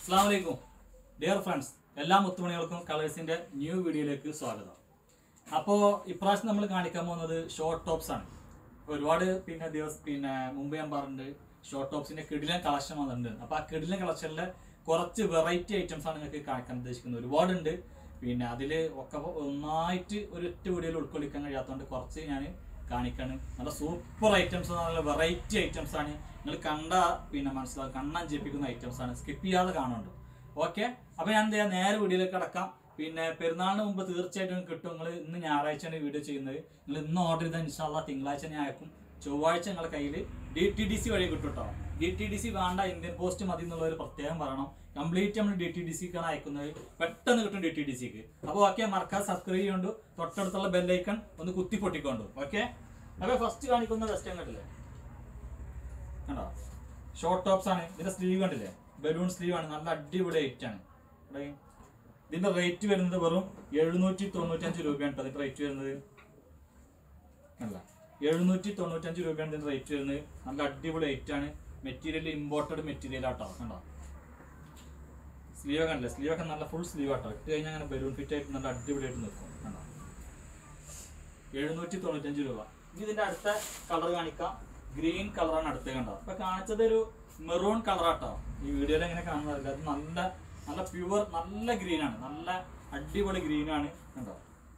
അസ്സാം വലൈക്കും dear friends എല്ലാ മുത്തുമണികൾക്കും കളേഴ്സിന്റെ ന്യൂ വീഡിയോയിലേക്ക് സ്വാഗതം അപ്പോൾ ഇപ്രാവശ്യം നമ്മൾ കാണിക്കാൻ പോകുന്നത് ഷോർട്ട് ടോപ്സ് ആണ് ഒരുപാട് പിന്നെ ദിവസം പിന്നെ മുമ്പ് ഞാൻ പറഞ്ഞിട്ടുണ്ട് ഷോർട്ട് ടോപ്സിന്റെ കിടിലൻ കളക്ഷൻ വന്നിട്ടുണ്ട് അപ്പോൾ ആ കിടിലൻ കളക്ഷനിലെ കുറച്ച് വെറൈറ്റി ഐറ്റംസ് ആണ് നിങ്ങൾക്ക് കാണിക്കാൻ ഉദ്ദേശിക്കുന്നത് ഒരുപാടുണ്ട് പിന്നെ അതിൽ ഒക്കെ ഒന്നായിട്ട് ഒരു ഒറ്റ വീഡിയോയിൽ ഉൾക്കൊള്ളിക്കാൻ കഴിയാത്തതുകൊണ്ട് കുറച്ച് ഞാൻ കാണിക്കാണ് നല്ല സൂപ്പർ ഐറ്റംസ് നല്ല വെറൈറ്റി ഐറ്റംസ് ആണ് നിങ്ങൾ കണ്ട പിന്നെ മനസ്സിലാവും കണ്ണാൻ ജയിപ്പിക്കുന്ന ഐറ്റംസ് ആണ് സ്കിപ്പ് ചെയ്യാതെ കാണുന്നുണ്ട് ഓക്കെ അപ്പൊ ഞാൻ എന്ത് ചെയ്യാം നേരെ വീഡിയോയിലേക്ക് കടക്കാം പിന്നെ പെരുന്നാളിന് മുമ്പ് തീർച്ചയായിട്ടും കിട്ടും നിങ്ങൾ ഇന്ന് ഞായറാഴ്ചയാണ് വീഡിയോ ചെയ്യുന്നത് നിങ്ങൾ ഇന്ന് ഓർഡർ ചെയ്താൽ ഇൻഷാല്ല തിങ്കളാഴ്ച ഞാൻ അയക്കും ചൊവ്വാഴ്ച നിങ്ങളുടെ കയ്യിൽ ഡി ടി ഡി സി വഴി കിട്ടും കേട്ടോ ഡി ടി ഡി സി വേണ്ട ഇന്ത്യൻ പോസ്റ്റ് മതി എന്നുള്ളൊരു പ്രത്യേകം പറയണം കംപ്ലീറ്റ് നമ്മൾ ഡി ടി ഡി സിക്കാണ് അയക്കുന്നത് പെട്ടെന്ന് കിട്ടും ഡി ടി ഡി സിക്ക് അപ്പോൾ ഓക്കെ മറക്കാതെ സബ്സ്ക്രൈബ് ചെയ്യുന്നുണ്ട് തൊട്ടടുത്തുള്ള ബെല്ലൈക്കൺ ഒന്ന് കുത്തി പൊട്ടിക്കൊണ്ടു ഓക്കെ അപ്പോൾ ഫസ്റ്റ് കാണിക്കുന്ന വെസ്റ്റേൺ കണ്ടില്ലേ കണ്ടോ ഷോർട്ട് ടോപ്സ് ആണ് ഇതിന്റെ സ്ലീവ് കണ്ടില്ലേ ബലൂൺ സ്ലീവ് ആണ് നല്ല അടിപൊളി ഐറ്റ് ആണ് ഇവിടെ ഇതിന്റെ റേറ്റ് വരുന്നത് വെറും എഴുന്നൂറ്റി തൊണ്ണൂറ്റഞ്ച് രൂപയാണ് കേട്ടോ ഇതിന്റെ റേറ്റ് വരുന്നത് അല്ല എഴുന്നൂറ്റി തൊണ്ണൂറ്റഞ്ച് രൂപയാണ് ഇതിന്റെ റേറ്റ് വരുന്നത് നല്ല അടിപൊളി ഐറ്റ് ആണ് മെറ്റീരിയൽ ഇമ്പോർട്ടഡ് മെറ്റീരിയൽ ആട്ടോ കണ്ടോ സ്ലീവ് കണ്ടില്ലേ സ്ലീവ് ഒക്കെ നല്ല ഫുൾ സ്ലീവ് ആട്ടോ ഇട്ട് കഴിഞ്ഞാൽ അങ്ങനെ ബലൂൺ ഫിറ്റ് ആയിട്ട് നല്ല അടിപൊളിയായിട്ട് നിൽക്കും കണ്ടോ എഴുന്നൂറ്റി തൊണ്ണൂറ്റഞ്ച് രൂപ ഇനി ഇതിന്റെ അടുത്ത കളർ കാണിക്കാം ഗ്രീൻ കളറാണ് അടുത്ത് കണ്ടോ അപ്പൊ കാണിച്ചത് ഒരു മെറൂൺ കളറാട്ടോ ഈ വീഡിയോയിൽ എങ്ങനെ കാണുന്നതല്ല അത് നല്ല നല്ല പ്യുവർ നല്ല ഗ്രീൻ ആണ് നല്ല അടിപൊളി ഗ്രീൻ ആണ് കണ്ടോ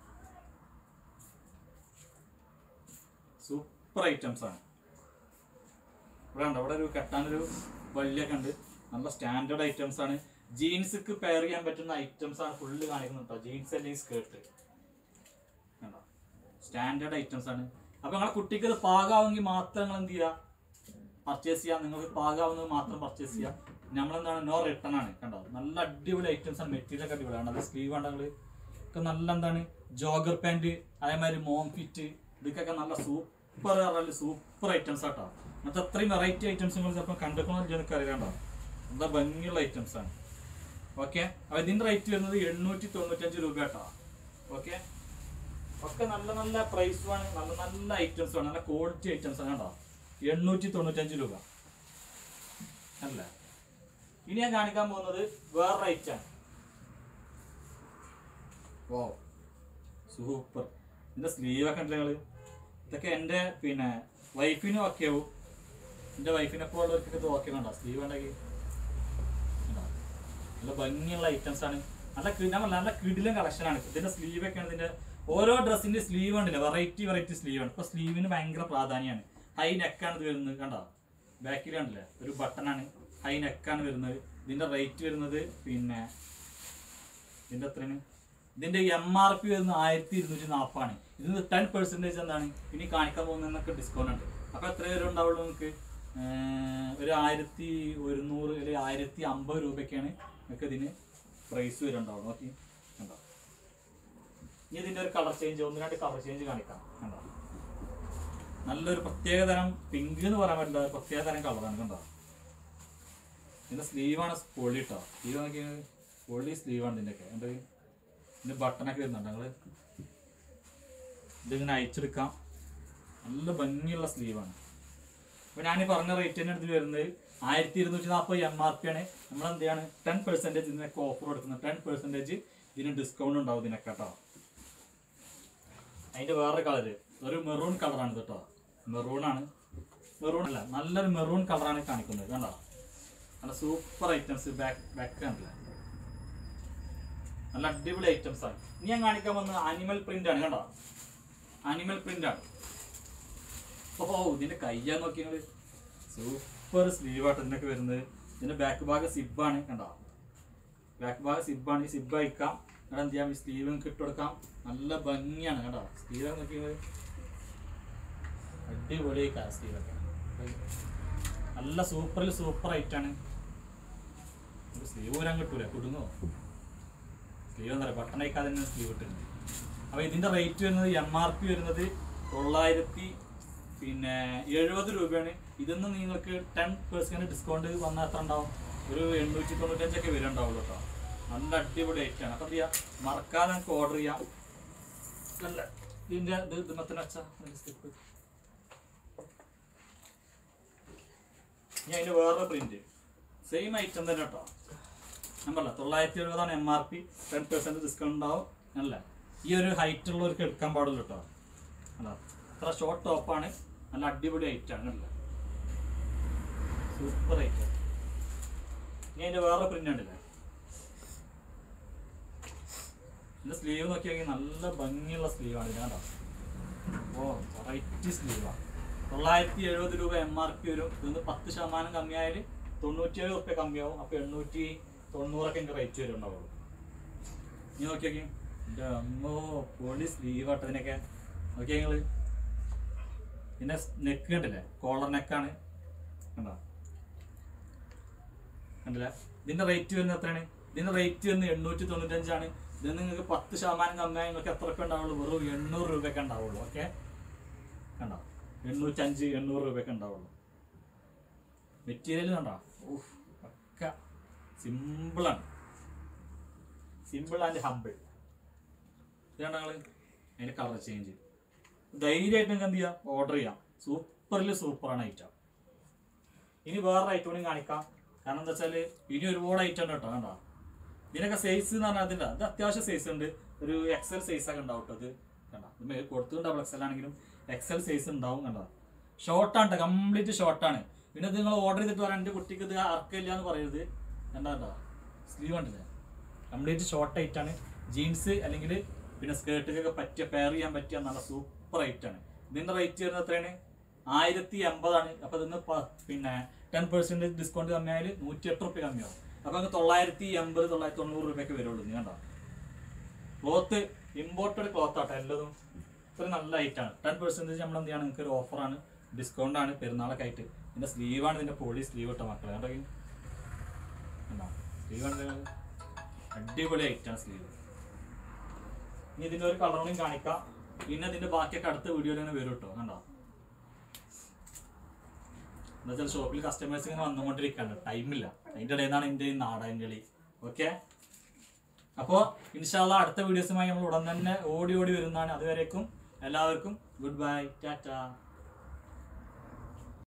സൂപ്പർ ഐറ്റംസ് ആണ് ഇവിടെ ഉണ്ടോ ഇവിടെ ഒരു കെട്ടാനൊരു വള്ളിയൊക്കെ ഉണ്ട് നല്ല സ്റ്റാൻഡേർഡ് ഐറ്റംസ് ആണ് ജീൻസ്ക്ക് പെയർ ചെയ്യാൻ പറ്റുന്ന ഐറ്റംസ് ആണ് ഫുള്ള് കാണിക്കുന്നത് കേട്ടോ ജീൻസ് അല്ലെങ്കിൽ സ്കേർട്ട് കണ്ടോ സ്റ്റാൻഡേർഡ് ഐറ്റംസ് ആണ് അപ്പൊ നിങ്ങളെ കുട്ടിക്ക് ഇത് പാകാവെങ്കിൽ മാത്രം നിങ്ങൾ എന്ത് ചെയ്യുക പർച്ചേസ് ചെയ്യാം നിങ്ങൾക്ക് പാകാവുന്നത് മാത്രം പർച്ചേസ് ചെയ്യാം നമ്മളെന്താണ് നോ റിട്ടേൺ ആണ് കണ്ടോ നല്ല അടിപൊളി ഐറ്റംസ് ആണ് മെറ്റീരിയൽ ഒക്കെ അടിപൊളിയാണ് അത് സ്ലീവ് ഉണ്ടെങ്കിൽ ഒക്കെ നല്ല എന്താണ് ജോഗർ പാൻറ് അതേമാതിരി മോം ഫിറ്റ് ഇതൊക്കെ നല്ല സൂപ്പർ പറഞ്ഞാൽ സൂപ്പർ ഐറ്റംസ് ആട്ടോ അങ്ങനത്തെ അത്രയും വെറൈറ്റി ഐറ്റംസ് നിങ്ങൾ ചിലപ്പോൾ കണ്ടിട്ടുണ്ടോ എനിക്ക് അറിയാണ്ടോ നല്ല ഭംഗിയുള്ള ഐറ്റംസ് ആണ് ഓക്കെ അപ്പൊ ഇതിന്റെ റേറ്റ് വരുന്നത് എണ്ണൂറ്റി തൊണ്ണൂറ്റഞ്ച് രൂപ കേട്ടോ ഓക്കെ ഒക്കെ നല്ല നല്ല പ്രൈസുമാണ് നല്ല നല്ല ഐറ്റംസ് ആണ് നല്ല ക്വാളിറ്റി ഐറ്റംസ് ആണ് കേട്ടോ എണ്ണൂറ്റി തൊണ്ണൂറ്റഞ്ച് രൂപ അല്ല ഇനി ഞാൻ കാണിക്കാൻ പോകുന്നത് വേറൊരു ഐറ്റാണ് ഓ സൂപ്പർ ഇതിന്റെ സ്ലീവ് ഒക്കെ ഉണ്ടല്ലേ നിങ്ങള് ഇതൊക്കെ എൻ്റെ പിന്നെ വൈഫിനും ഒക്കെ ആവും എൻ്റെ വൈഫിനെ പോലുള്ളവർക്കൊക്കെ ഇത് ഓക്കെ കണ്ടോ സ്ലീവ് ഉണ്ടെങ്കിൽ കണ്ടോ? നല്ല ഭംഗിയുള്ള ഐറ്റംസ് ആണ് നല്ല കി- ഞാൻ പറഞ്ഞില്ലേ, നല്ല കിടിലൻ കളക്ഷൻ ആണ് ഇതിന്റെ സ്ലീവ് ഒക്കെയാണ് ഇതിന്റെ ഓരോ ഡ്രസ്സിന്റെ സ്ലീവ് ഉണ്ടല്ലോ വെറൈറ്റി വെറൈറ്റി സ്ലീവ് ആണ് ഇപ്പൊ സ്ലീവിന് ഭയങ്കര പ്രാധാന്യമാണ് ഹൈ നെക്കാണ് ഇത് വരുന്നത് കണ്ടോ ബാക്കിൽ കണ്ടില്ലേ ഒരു ബട്ടണാണ് ഹൈ നെക്കാണ് വരുന്നത് ഇതിന്റെ റേറ്റ് വരുന്നത് പിന്നെ ഇതിന്റെ എത്രയാണ് ഇതിന്റെ എം ആർ പി വരുന്നത് ആയിരത്തി ഇരുന്നൂറ്റി നാൽപ്പാണ് ഇതിന് ടെൻ പെർസെന്റേജ് എന്താണ് ഇനി കാണിക്കാൻ പോകുന്നതിനൊക്കെ ഡിസ്കൗണ്ട് ഉണ്ട് അപ്പൊ എത്ര വരെ ഉണ്ടാവുള്ളൂ നിങ്ങൾക്ക് ഒരു ആയിരത്തി ഒരുന്നൂറ് ഒരു ആയിരത്തി അമ്പത് രൂപയ്ക്കാണ് നിങ്ങൾക്ക് ഇതിന് പ്രൈസ് വരുന്നുണ്ടാവും നോക്കി കണ്ടോ ഇനി ഇതിന്റെ ഒരു കളർ ചേഞ്ച് ഒന്ന് രണ്ട് കളർ ചേഞ്ച് കാണിക്കാം കണ്ടോ നല്ലൊരു പ്രത്യേക തരം പിങ്ക് എന്ന് പറയാൻ പറ്റില്ല ഒരു പ്രത്യേക തരം കളറാണ് കണ്ടോ ഇതിന്റെ സ്ലീവാണ് പൊള്ളി കേട്ടോ സ്ലീവ് നോക്കി പൊള്ളി സ്ലീവാണ് ഇതിന്റെ ഒക്കെ എന്നിട്ട് ഇതിന്റെ ബട്ടണൊക്കെ വരുന്നുണ്ട് ഞങ്ങള് ഇതിങ്ങനെ അയച്ചെടുക്കാം നല്ല ഭംഗിയുള്ള സ്ലീവാണ് അപ്പൊ ഞാൻ ഈ പറഞ്ഞ റേറ്റ് തന്നെ ഇതിൽ വരുന്നത് ആയിരത്തി ഇരുന്നൂറ്റി നാൽപ്പത് എം ആർ പി ആണ് നമ്മൾ എന്ത് ചെയ്യാണ് ടെൻ പെർസെന്റേജ് ഇതിനൊക്കെ ഓഫർ കൊടുക്കുന്നത് ടെൻ പെർസെന്റേജ് ഇതിന് ഡിസ്കൗണ്ട് ഉണ്ടാവും ഇതിനൊക്കെ കേട്ടോ അതിന്റെ വേറെ കളറ് ഒരു മെറൂൺ കളറാണ് കേട്ടോ മെറൂൺ ആണ് മെറൂൺ അല്ല നല്ലൊരു മെറൂൺ കളറാണ് കാണിക്കുന്നത് കണ്ടോ നല്ല സൂപ്പർ ഐറ്റംസ് ബാക്ക് ബാക്ക് കണ്ടില്ല നല്ല അടിപൊളി ഐറ്റംസ് ആണ് ഇനി ഞാൻ കാണിക്കാൻ വന്നത് ആനിമൽ പ്രിന്റ് ആണ് കണ്ടോ ആനിമൽ പ്രിന്റ് ആണ് ഓ ഇതിന്റെ കയ്യാ നോക്കി നിങ്ങള് സൂപ്പർ സ്ലീവ് ആട്ടോ ഇതിനൊക്കെ വരുന്നത് ഇതിന്റെ ബാക്ക് ഭാഗം സിബാണ് കണ്ടോ ബാക്ക് ഭാഗം സിബാണ് ഈ സിബ് അയക്കാം ഇവിടെ എന്ത് ചെയ്യാം ഈ സ്ലീവ് നിങ്ങൾക്ക് ഇട്ട് കൊടുക്കാം നല്ല ഭംഗിയാണ് കേട്ടോ സ്ലീവ് നോക്കിയത് അടിപൊളി സ്ലീവൊക്കെ നല്ല സൂപ്പറിൽ സൂപ്പർ ആയിട്ടാണ് സ്ലീവ് വരാൻ കിട്ടൂല കുടുങ്ങോ സ്ലീവ് എന്താ പറയുക ബട്ടൺ അയക്കാതെ തന്നെ സ്ലീവ് ഇട്ടിട്ടുണ്ട് അപ്പോൾ ഇതിന്റെ റേറ്റ് വരുന്നത് എം ആർ പി വരുന്നത് തൊള്ളായിരത്തി പിന്നെ എഴുപത് രൂപയാണ് ഇതൊന്ന് നിങ്ങൾക്ക് ടെൻ പെർസെന്റ് ഡിസ്കൗണ്ട് വന്നാൽ എത്ര ഉണ്ടാവും ഒരു എണ്ണൂറ്റി തൊണ്ണൂറ്റഞ്ചൊക്കെ വരുന്നുണ്ടാവുള്ളൂ കേട്ടോ നല്ല അടിപൊളി ഐറ്റാണ് അപ്പം ചെയ്യാം മറക്കാതെ നമുക്ക് ഓർഡർ ചെയ്യാം നല്ല ഇതിന്റെ ഇത് ഇതുമത്തിന് വെച്ചാ സ്റ്റിപ്പ് ഇനി അതിന്റെ വേറെ പ്രിന്റ് സെയിം ഐറ്റം തന്നെ കേട്ടോ ഞാൻ പറഞ്ഞ തൊള്ളായിരത്തി എഴുപതാണ് M R P ten percent discount ഉണ്ടാവും അല്ല ഈ ഒരു ഹൈറ്റ് ഉള്ളവർക്ക് എടുക്കാൻ പാടില്ല കേട്ടോ അല്ല ഇത്ര ഷോർട്ട് ടോപ്പാണ് നല്ല അടിപൊളി ഹൈറ്റാണ് അല്ല സൂപ്പർ ഹൈറ്റ് ഇനി അതിൻ്റെ വേറെ പ്രിന്റ് ഉണ്ടല്ലേ ഇതിന്റെ സ്ലീവ് നോക്കിയാൽ നല്ല ഭംഗിയുള്ള സ്ലീവാണ് ഇതാണ്ടോ ഓ വെറൈറ്റി സ്ലീവാണ് തൊള്ളായിരത്തി എഴുപത് രൂപ എം ആർ പി വരും ഇതിന് പത്ത് ശതമാനം കമ്മിയായാൽ തൊണ്ണൂറ്റിയേഴ് റുപ്യ കമ്മിയാവും അപ്പോൾ എണ്ണൂറ്റി തൊണ്ണൂറൊക്കെ എൻ്റെ റേറ്റ് വരും ഉണ്ടാവുള്ളൂ നീ നോക്കിയൊക്കെ എൻ്റെ അമ്മോ പൊളി സ്ലീവ് ആട്ടോ ഇതിനൊക്കെ നോക്കിയാ നിങ്ങൾ പിന്നെ നെക്ക് കണ്ടില്ലേ കോളർ നെക്കാണ് കണ്ടോ കണ്ടില്ല ഇതിന്റെ റേറ്റ് വരുന്നത് എത്രയാണ് ഇതിന്റെ റേറ്റ് വരുന്നത് എണ്ണൂറ്റി തൊണ്ണൂറ്റഞ്ചാണ് ഇത് നിങ്ങൾക്ക് പത്ത് ശതമാനം കമ്മിയായി നിങ്ങൾക്ക് എത്ര രൂപ ഉണ്ടാവുള്ളൂ വെറും എണ്ണൂറ് രൂപയൊക്കെ ഉണ്ടാവുള്ളൂ ഓക്കെ കണ്ടോ എണ്ണൂറ്റഞ്ച് എണ്ണൂറ് രൂപയൊക്കെ ഉണ്ടാവുള്ളൂ മെറ്റീരിയൽ കണ്ടോ ഊഫ് ഒക്കെ സിമ്പിളാണ് സിമ്പിൾ ആൻഡ് ഹമ്പിൾ ഇതാണ് ഞങ്ങൾ അതിൻ്റെ കളർ ചേഞ്ച് ധൈര്യമായിട്ട് നിങ്ങൾക്ക് എന്ത് ചെയ്യാം ഓർഡർ ചെയ്യാം സൂപ്പറിൽ സൂപ്പറാണ് ഐറ്റം ഇനി വേറെ ഐറ്റം കൂടി കാണിക്കാം കാരണം എന്താ വെച്ചാൽ ഇനി ഒരുപാട് ഐറ്റം ഉണ്ട് കേട്ടോ കണ്ടോ ഇതിനൊക്കെ സൈസ് എന്ന് പറഞ്ഞാൽ അതിൻ്റെ ഇത് അത്യാവശ്യം സൈസ് ഉണ്ട് ഒരു എക്സൽ സൈസ് ഒക്കെ ഉണ്ടാവും കേട്ടോ ഇത് കണ്ടോ ഇത് മേ- കൊടുത്തത് ഡബിൾ എക്സൽ ആണെങ്കിലും എക്സൽ സൈസ് ഉണ്ടാവും കണ്ടോ ഷോർട്ടാണ് കംപ്ലീറ്റ് ഷോർട്ടാണ് പിന്നെ ഇത് നിങ്ങൾ ഓർഡർ ചെയ്തിട്ട് പറയാൻ എൻ്റെ കുട്ടിക്ക് ഇത് അർക്കില്ല എന്ന് പറയരുത് എന്താ കേട്ടോ സ്ലീവ് ഉണ്ടല്ലേ കംപ്ലീറ്റ് ഷോർട്ട് ആയിട്ടാണ് ജീൻസ് അല്ലെങ്കിൽ പിന്നെ സ്കേർട്ടിക്കൊക്കെ പറ്റിയ പെയർ ചെയ്യാൻ പറ്റിയ നല്ല സൂപ്പർ ആണ് ഇതിന്റെ റേറ്റ് വരുന്നത് എത്രയാണ് ആയിരത്തി എൺപതാണ് അപ്പൊ ഇതിന്ന് പ- പിന്നെ ടെൻ പെർസെന്റ് ഡിസ്കൗണ്ട് കമ്മിയായാൽ നൂറ്റി എട്ട് റുപ്യ കമ്മിയാവും അപ്പൊ അങ്ങ് തൊള്ളായിരത്തി എൺപത് തൊള്ളായിരത്തി തൊണ്ണൂറ് രൂപയൊക്കെ വരുള്ളൂ നീ കണ്ടോ ക്ലോത്ത് ഇമ്പോർട്ടഡ് ക്ലോത്ത് ആട്ടോ എല്ലതും ഇത്ര നല്ല ഐറ്റാണ് ടെൻ പെർസെന്റേജ് നമ്മൾ എന്ത് ചെയ്യണം നിങ്ങൾക്ക് ഒരു ഓഫറാണ് ഡിസ്കൗണ്ട് ആണ് പെരുന്നാളൊക്കെ ആയിട്ട് ഇതിന്റെ സ്ലീവാണ് ഇതിന്റെ പൊളി സ്ലീവ് ഇട്ട മക്കളെ കണ്ടോ സ്ലീവ് ആണ് അടിപൊളി ഐറ്റാണ് സ്ലീവ് ഇനി ഇതിന്റെ ഒരു കളറും കാണിക്കാം പിന്നെ ഇതിന്റെ ബാക്കിയൊക്കെ അടുത്ത വീഡിയോയിൽ തന്നെ വരും കേട്ടോ കണ്ടോ എന്താ വെച്ചാൽ ഷോപ്പിൽ കസ്റ്റമേഴ്സ് ഇങ്ങനെ വന്നുകൊണ്ടിരിക്കുകയാണ് ടൈമില്ല അതിൻ്റെ ഇടയിൽ നിന്നാണ് എൻ്റെ ഈ നാടൻ കളി ഓക്കെ അപ്പോൾ ഇൻഷാല്ല അടുത്ത വീഡിയോസുമായി നമ്മൾ ഉടൻ തന്നെ ഓടി ഓടി വരുന്നതാണ് അതുവരേക്കും എല്ലാവർക്കും ഗുഡ് ബൈ ടാറ്റ